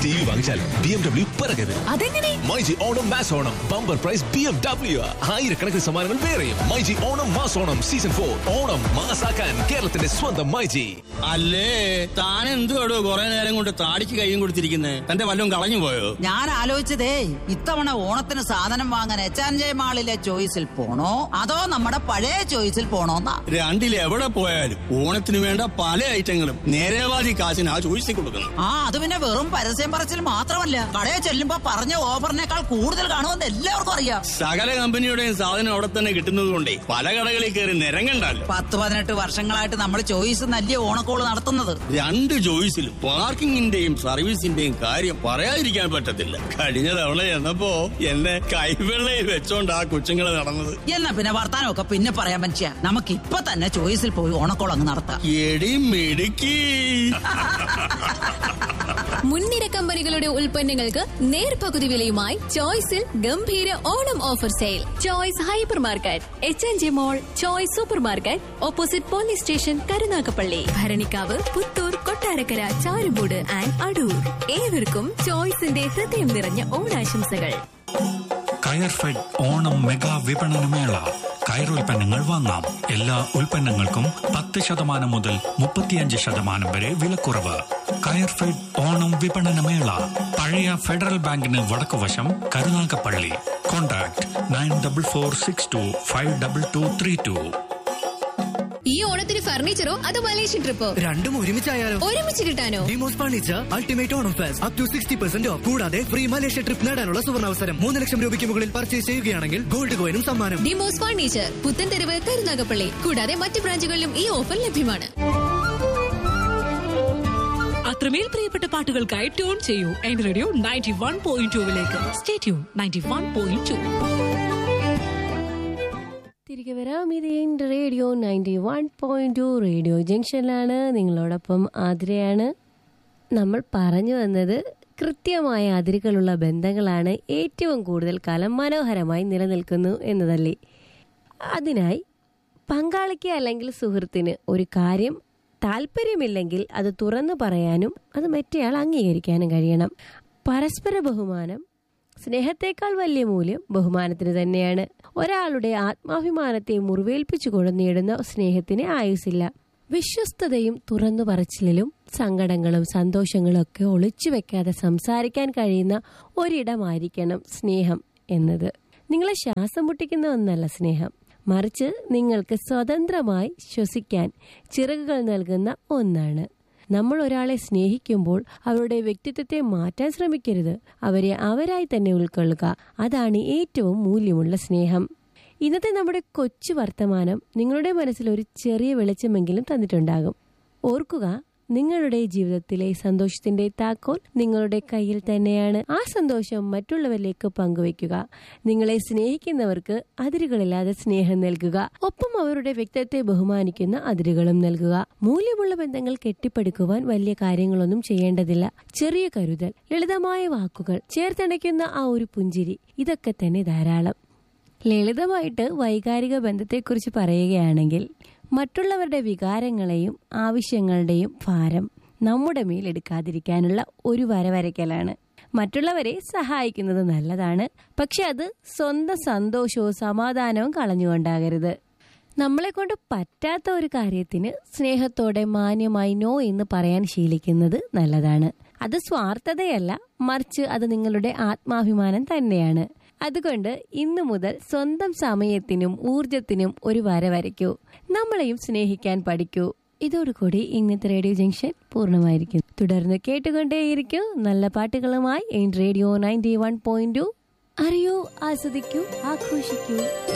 T V വാങ്ങിച്ചാൽ B M W പിറകെ വരും അതെങ്ങനെ myG Onam mass Onam bumper prize B M W ആയിരക്കണക്കിന് സമ്മാനങ്ങൾ വേറെയും myG Onam mass Onam season for Onam മാസാക്കാൻ കേരളത്തിന്റെ സ്വന്തം മൈജി അല്ലേ താൻ എന്തുവാടോ കുറെ നേരം കൊണ്ട് താടിക്ക് കൈയും കൊടുത്തിരിക്കുന്നേ തന്റെ വല്ലതും കളഞ്ഞു പോയോ ഞാൻ ആലോചിച്ചതേ ഇത്തവണ ഓണത്തിന് സാധനം വാങ്ങാൻ എച്ച് ആൻഡ് ജെ മാളിലെ ചോയ്സിൽ പോണോ അതോ നമ്മുടെ പഴയ ചോയ്സിൽ പോണോന്നാ രണ്ടിൽ എവിടെ പോയാലും ഓണത്തിന് വേണ്ട പല ഐറ്റങ്ങളും നേരേവാദി കാശിന് ആ ചോദിച്ചു കൊടുക്കുന്നു ആ അത് പിന്നെ വെറും പരസ്യം പറച്ചിൽ മാത്രമല്ല കടയിൽ ചെല്ലുമ്പോ പറഞ്ഞ ഓഫറിനേക്കാൾ കൂടുതൽ കാണുമെന്ന് എല്ലാവർക്കും അറിയാം സകല കമ്പനിയുടെയും സാധനം അവിടെ തന്നെ കിട്ടുന്നത് കൊണ്ടേ പല കടകളിൽ കയറി നിരങ്ങണ്ടല്ലോ പത്ത് പതിനെട്ട് വർഷങ്ങളായിട്ട് നമ്മൾ ചോയ്സ് നല്ല ഓണക്കോള് നടത്തുന്നത് രണ്ട് ചോയ്സിലും പാർക്കിങ്ങിന്റെയും സർവീസിന്റെയും കാര്യം പറയാതിരിക്കാൻ പറ്റത്തില്ല കഴിഞ്ഞ തവണ എന്നപ്പോ എന്നെ കൈവെള്ളയിൽ വെച്ചോണ്ട് ആ കൊച്ചുങ്ങള് നടന്നത് എന്നാ പിന്നെ വർത്താനമൊക്കെ പിന്നെ പറയാൻ മനുഷ്യ നമുക്ക് ഇപ്പൊ തന്നെ ചോയ്സിൽ പോയി ഓണക്കോൾ അങ്ങ് നടത്താം എടി മിടുക്കി മുൻനിര കമ്പനികളുടെ ഉൽപ്പന്നങ്ങൾക്ക് നേർപകുതി വിലയുമായി ചോയ്സിൽ ഗംഭീര Onam offer sale choice hypermarket H N G mall choice supermarket opposite police station Karunagappally Bharanikkavu Puthur Kottarakkara Charummood and Adoor ഏവർക്കും ചോയ്സിന്റെ ഹൃദയം നിറഞ്ഞ ഓണാശംസകൾ കയർഫെഡ് ഓണം മെഗാ വിപണനമേള കയറുൽപ്പന്നങ്ങൾ വാങ്ങാം എല്ലാ ഉൽപ്പന്നങ്ങൾക്കും പത്ത് ശതമാനം മുതൽ മുപ്പത്തിയഞ്ച് ശതമാനം വരെ വിലക്കുറവ് കയർഫെഡ് ഓണം വിപണനമേള പഴയ ഫെഡറൽ ബാങ്കിന് വടക്കുവശം Karunagappally contact nine double four six two five double two three two ഈ ഓണത്തിന് ഫർണിച്ചറോ അതോ മലേഷ്യൻ ട്രിപ്പോ രണ്ടും ഒരുമിച്ചായാലോ ഒരുമിച്ച് കിട്ടാനോ Demos furniture ultimate Onam fest up to sixty percent off കൂടാതെ ഫ്രീ മലേഷ്യ ട്രിപ്പ് നേടാനുള്ള സുവർണാവസരം മൂന്ന് ലക്ഷം രൂപയ്ക്ക് മുകളിൽ പർച്ചേസ് ചെയ്യുകയാണെങ്കിൽ ഗോൾഡ് കോയിനും സമ്മാനം ഡിമോസ് ഫർണിച്ചർ പുത്തൻതെരുവ് കരുനാഗപ്പള്ളി കൂടാതെ മറ്റ് ബ്രാഞ്ചുകളിലും ഈ ഓഫർ ലഭ്യമാണ് അത്രമേൽ പ്രിയപ്പെട്ട പാട്ടുകൾക്കായി ട്യൂൺ ചെയ്യൂ എന്റെ റേഡിയോ നയൻറ്റി വൺ പോയിന്റ് ടുവിലേക്ക് stay tune ninety one point two തിരികെ വരാം ഇത് എൻ്റെ radio ninety one point two radio ജംഗ്ഷനിലാണ് നിങ്ങളോടൊപ്പം ആതിരയാണ് നമ്മൾ പറഞ്ഞു വന്നത് കൃത്യമായ അതിരുകളുള്ള ബന്ധങ്ങളാണ് ഏറ്റവും കൂടുതൽ കാലം മനോഹരമായി നിലനിൽക്കുന്നു എന്നതല്ലേ അതിനായി പങ്കാളിക്ക് അല്ലെങ്കിൽ സുഹൃത്തിന് ഒരു കാര്യം താല്പര്യമില്ലെങ്കിൽ അത് തുറന്നു പറയാനും അത് മറ്റേയാൾ അംഗീകരിക്കാനും കഴിയണം പരസ്പര ബഹുമാനം സ്നേഹത്തെക്കാൾ വലിയ മൂല്യം ബഹുമാനത്തിന് തന്നെയാണ് ഒരാളുടെ ആത്മാഭിമാനത്തെ മുറിവേൽപ്പിച്ചുകൊണ്ട് നേടുന്ന സ്നേഹത്തിന് ആയുസില്ല വിശ്വസ്തതയും തുറന്നു പറച്ചിലും സങ്കടങ്ങളും സന്തോഷങ്ങളും ഒക്കെ ഒളിച്ചു വെക്കാതെ സംസാരിക്കാൻ കഴിയുന്ന ഒരിടമായിരിക്കണം സ്നേഹം എന്നത് നിങ്ങളെ ശ്വാസം മുട്ടിക്കുന്ന ഒന്നല്ല സ്നേഹം മറിച്ച് നിങ്ങൾക്ക് സ്വതന്ത്രമായി ശ്വസിക്കാൻ ചിറകുകൾ നൽകുന്ന ഒന്നാണ് നമ്മൾ ഒരാളെ സ്നേഹിക്കുമ്പോൾ അവരുടെ വ്യക്തിത്വത്തെ മാറ്റാൻ ശ്രമിക്കരുത് അവരെ അവരായി തന്നെ ഉൾക്കൊള്ളുക അതാണ് ഏറ്റവും മൂല്യമുള്ള സ്നേഹം ഇന്നത്തെ നമ്മുടെ കൊച്ചു വർത്തമാനം നിങ്ങളുടെ മനസ്സിൽ ഒരു ചെറിയ വെളിച്ചമെങ്കിലും തന്നിട്ടുണ്ടാകും ഓർക്കുക നിങ്ങളുടെ ജീവിതത്തിലെ സന്തോഷത്തിന്റെ താക്കോൽ നിങ്ങളുടെ കയ്യിൽ തന്നെയാണ് ആ സന്തോഷം മറ്റുള്ളവരിലേക്ക് പങ്കുവയ്ക്കുക നിങ്ങളെ സ്നേഹിക്കുന്നവർക്ക് അതിരുകളില്ലാതെ സ്നേഹം നൽകുക ഒപ്പം അവരുടെ വ്യക്തിത്വത്തെ ബഹുമാനിക്കുന്ന അതിരുകളും നൽകുക മൂല്യമുള്ള ബന്ധങ്ങൾ കെട്ടിപ്പടുക്കുവാൻ വലിയ കാര്യങ്ങളൊന്നും ചെയ്യേണ്ടതില്ല ചെറിയ കരുതൽ ലളിതമായ വാക്കുകൾ ചേർത്തണയ്ക്കുന്ന ആ ഒരു പുഞ്ചിരി ഇതൊക്കെ തന്നെ ധാരാളം ലളിതമായിട്ട് വൈകാരിക ബന്ധത്തെക്കുറിച്ച് പറയുകയാണെങ്കിൽ മറ്റുള്ളവരുടെ വികാരങ്ങളെയും ആവശ്യങ്ങളുടെയും ഭാരം നമ്മുടെ മേലെടുക്കാതിരിക്കാനുള്ള ഒരു വര വരയ്ക്കലാണ് മറ്റുള്ളവരെ സഹായിക്കുന്നത് നല്ലതാണ് പക്ഷെ അത് സ്വന്തം സന്തോഷവും സമാധാനവും കളഞ്ഞുകൊണ്ടാകരുത് നമ്മളെ കൊണ്ട് പറ്റാത്ത ഒരു കാര്യത്തിന് സ്നേഹത്തോടെ മാന്യമായി നോ എന്ന് പറയാൻ ശീലിക്കുന്നത് നല്ലതാണ് അത് സ്വാർത്ഥതയല്ല മറിച്ച് അത് നിങ്ങളുടെ ആത്മാഭിമാനം തന്നെയാണ് അതുകൊണ്ട് ഇന്നു മുതൽ സ്വന്തം സമയത്തിനും ഊർജത്തിനും ഒരു വര വരയ്ക്കൂ നമ്മളെയും സ്നേഹിക്കാൻ പഠിക്കൂ ഇതോടുകൂടി ഇന്നത്തെ റേഡിയോ ജംഗ്ഷൻ പൂർണ്ണമായിരിക്കും തുടർന്ന് കേട്ടുകൊണ്ടേയിരിക്കൂ നല്ല പാട്ടുകളുമായി radio ninety one point two അറിയൂ ആസ്വദിക്കൂ ആഘോഷിക്കൂ